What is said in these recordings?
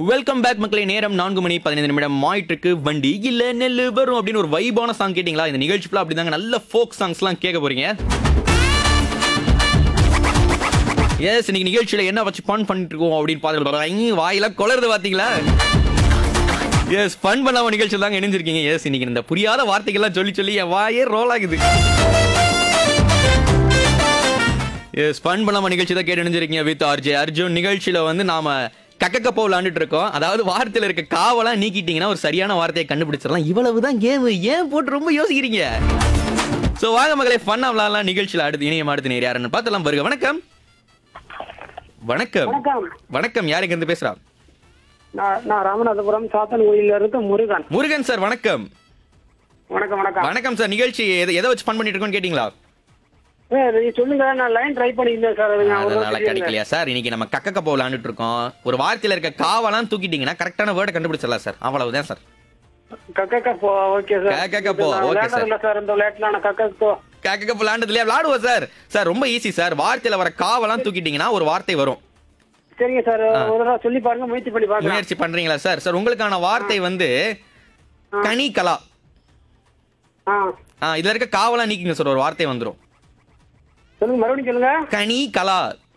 Welcome back மக்களே நேரம் நான்கு மணி பதினைந்து நிமிடம் மாயிட்டுருக்கு வண்டி இல்ல நெல்லு வரும் அப்படின்னு ஒரு வைபான சாங் கேட்டிங்களா இந்த நிகழ்ச்சி ஃபுல்லா அப்படிதாங்க நல்ல ஃபோக் சாங்ஸ்லாம் கேட்க போறீங்க எஸ் இன்னைக்கு நிகழ்ச்சியில என்ன வச்சு ஃபன் பண்ணிட்டு இருக்கோம் அப்படின்னு பார்த்து வாயில கொளருது பாத்தீங்களா எஸ் ஃபன் பண்ணாம நிகழ்ச்சி தாங்க இணைஞ்சிருக்கீங்க எஸ் இன்னைக்கு இந்த புரியாத வார்த்தைகள்லாம் சொல்லி சொல்லி என் வாயே ரோல் ஆகுது எஸ் ஃபன் பண்ணாம நிகழ்ச்சி தான் கேட்டு இணைஞ்சிருக்கீங்க வித் ஆர்ஜே அர்ஜுன் நிகழ்ச்சியில வந்து நாம கக்கக்கப்போ விளாண்டுட்டு இருக்கோம் அதாவது வார்த்தையில இருக்க காவலாம் நீக்கிட்டீங்கன்னா ஒரு சரியான வார்த்தையை கண்டுபிடிச்சிடலாம் இவ்வளவுதான் கேம் ஏன் போட்டு ரொம்ப யோசிக்கிறீங்க சோ வாங்க மகளே ஃபன்னா விளாடலாம் நிகழ்ச்சியில அடுத்து இணையம் அடுத்து நேர் யாருன்னு பார்த்தலாம் பாருங்க வணக்கம் வணக்கம் வணக்கம் வணக்கம் யாருக்கு இருந்து பேசுறா நான் நான் ராமநாதபுரம் சாத்தன் கோயில்ல இருந்து முருகன் முருகன் சார் வணக்கம் வணக்கம் வணக்கம் வணக்கம் சார் நிகழ்ச்சி எதை எதை வச்சு ஃபன் பண்ணிட்டு இருக்கோம்னு கேட்டீங்களா ஏ, நீங்க சொல்லுங்க நான் லைன் ட்ரை பண்ணியிருந்தேன் சார் அது நான் ஒரு அதனால வாட்டி கிடைக்கலையா சார் இன்னைக்கு நம்ம கக்க கப்போ விளாண்டுட்டு இருக்கோம் ஒரு வார்த்தையில இருக்க காவலாம் தூக்கிட்டீங்கன்னா கரெக்டான வேர்டை கண்டுபிடிச்சிடலாம் சார் அவ்வளவுதான் சார் கக்கக்க போ ஓகே சார் கக்கக்க போ, நான் ஓகே விளையாடுறது சார். இல்ல சார் இந்த விளையாட்டுல நான் கக்கக்க போ கக்க கப்போ விளாண்டதுலயே விளாடுவோம் சார் சார் ரொம்ப ஈஸி சார் வார்த்தையில வர காவலாம் தூக்கிட்டீங்கன்னா ஒரு வார்த்தை வரும் சரிங்க சார் ஒரு தடவை சொல்லி பாருங்க முயற்சி பண்ணி பாருங்க முயற்சி பண்றீங்களா சார் சார் உங்களுக்கான வார்த்தை வந்து கனி கலா ஆ ஆ இதுல இருக்க காவலாம் நீக்கிங்க சார் ஒரு வார்த்தை வந்துரும் சொல்லுங்க மறுபடியும் சொல்லுங்க கனி கலா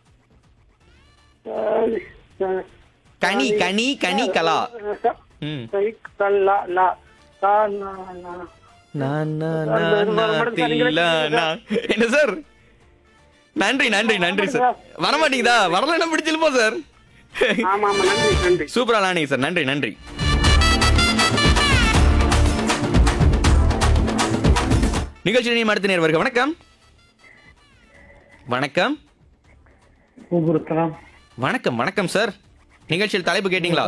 அஹ், அஹ், கனி கனி கனி கலா ச- ம் சை, கல்லா, லா, கா, லா, லா. நா, நா, நா, நா, தில்லா, நா. என்ன சார் நன்றி நன்றி நன்றி சார் வர மாட்டீங்களா வரல என்ன பிடிச்சிருப்போம் சார் ஆமா ஆமா நன்றி நன்றி சூப்பரா லானீங்க சார் நன்றி நன்றி நிகழ்ச்சி நிலையம் அடுத்த நேர் வருக வணக்கம் வணக்கம் பூபுரத்தனம் வணக்கம் வணக்கம் சார் நிகழ்ச்சியில் தலைப்பு கேட்டீங்களா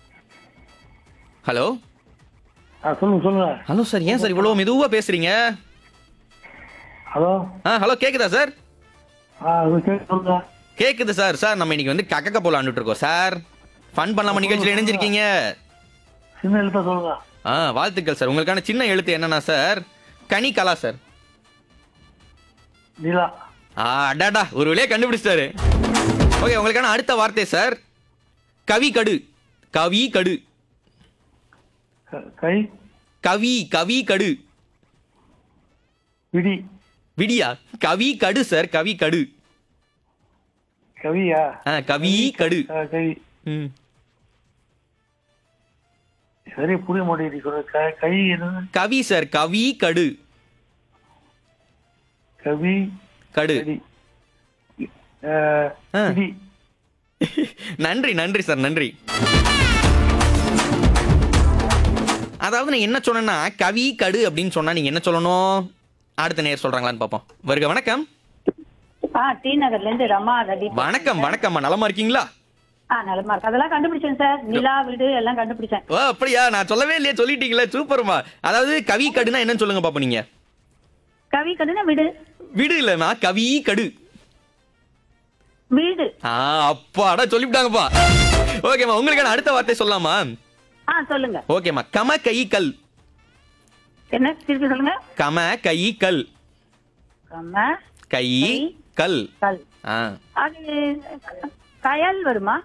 ஹலோ ஆ சொல்லுங்க சொல்லுங்க ஹலோ சார் ஏன் சார் இவ்வளவு மெதுவா பேசுறீங்க ஹலோ ஆ ஹலோ கேக்குதா சார் ஆ அது கேட்டு சொல்லுங்க கேக்குது சார் சார் நம்ம இன்னைக்கு வந்து கக்கக்க போலான்ட்டு இருக்கோம் சார் ஃபன் பண்ணலாமா நிகழ்ச்சியில் இணைஞ்சிருக்கீங்க சின்ன எழுத்தா சொல்லுங்க ஆ வாழ்த்துக்கள் சார் உங்களுக்கான சின்ன எழுத்து என்னன்னா சார் கனி கலா சார் நிலா ஆ அடாடா ஒரு வழியா கண்டுபிடிச்சிட்டாரு ஓகே உங்களுக்கான அடுத்த வார்த்தை சார் கவி கடு கவி கடு க- கை கவி கவி கடு விடி விடியா கவி கடு சார் கவி கடு கவியா ஆ கவி கடு ஆ, கை ம் சரியா புரிய மாட்டேங்குது சொல்ற க- கை என்னது கவி சார் கவி கடு கவி கடு கடி ஆ, ஆ. விடி நன்றி நன்றி சார் நன்றி அதாவது நான் என்ன சொன்னேன்னா கவி கடு அப்படின்னு சொன்னா நீங்க என்ன சொல்லணும் அடுத்த நேர் சொல்றாங்களான்னு பார்ப்போம் வருக வணக்கம் ஆ டி நகர்ல இருந்து ரமா ரவி வணக்கம் வணக்கம்மா நலமா இருக்கீங்களா ஆ நலமா இருக்கு அதெல்லாம் கண்டுபிடிச்சேன் சார் நிலா வீடு எல்லாம் கண்டுபிடிச்சேன் ஓ அப்படியா நான் சொல்லவே இல்லையே சொல்லிட்டீங்களே சூப்பர்மா அதாவது கவி கடுனா என்னன்னு சொல்லுங்க பாப்போம் நீங்க கவி கடுனா வீடு விடு இல்லைன்னா கவி கடு வீடு ஆ அப்பாடா சொல்லிவிட்டாங்கப்பா ஓகேம்மா உங்களுக்கான அடுத்த வார்த்தை சொல்லலாமா ஆ சொல்லுங்க ஓகேம்மா கம கை கல் என்ன திருப்பி சொல்லுங்க கம கை கல் கம்ம கை கல் கல் ஆ அது க- கயல் வருமா